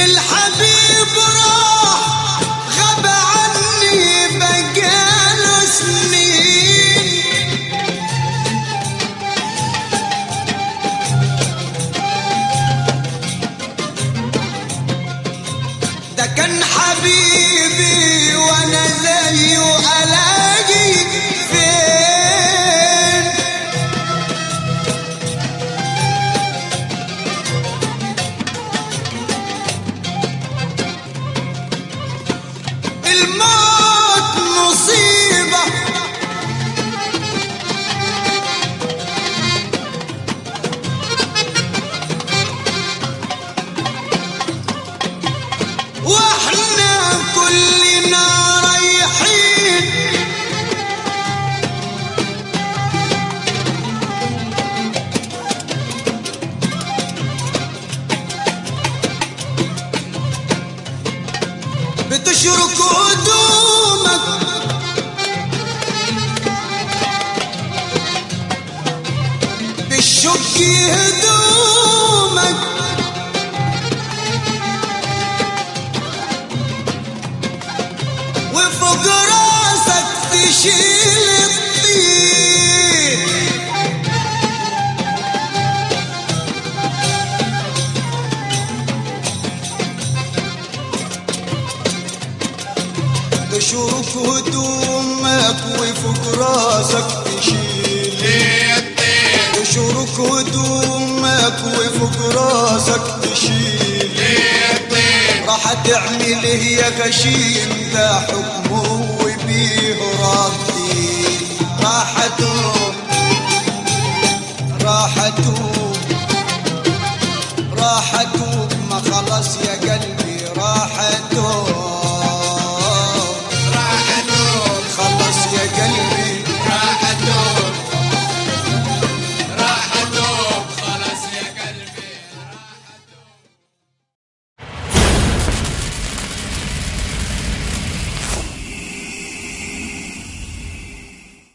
الحبيب راح غاب عني بقاله سنين ده كان حبيبي وانا زيه الاقي فين الموت مصيبة واحنا كلنا رايحين بتشرك هدومك بالشك هدومك وفوق راسك تشيل الطين تشرك هدومك وفوق راسك تشيل تشرك هدومك وفوق راسك تشيل راح تعمل هي غشيم ده حكمه وبيه ربي راح توب راح توب راح توب ما خلص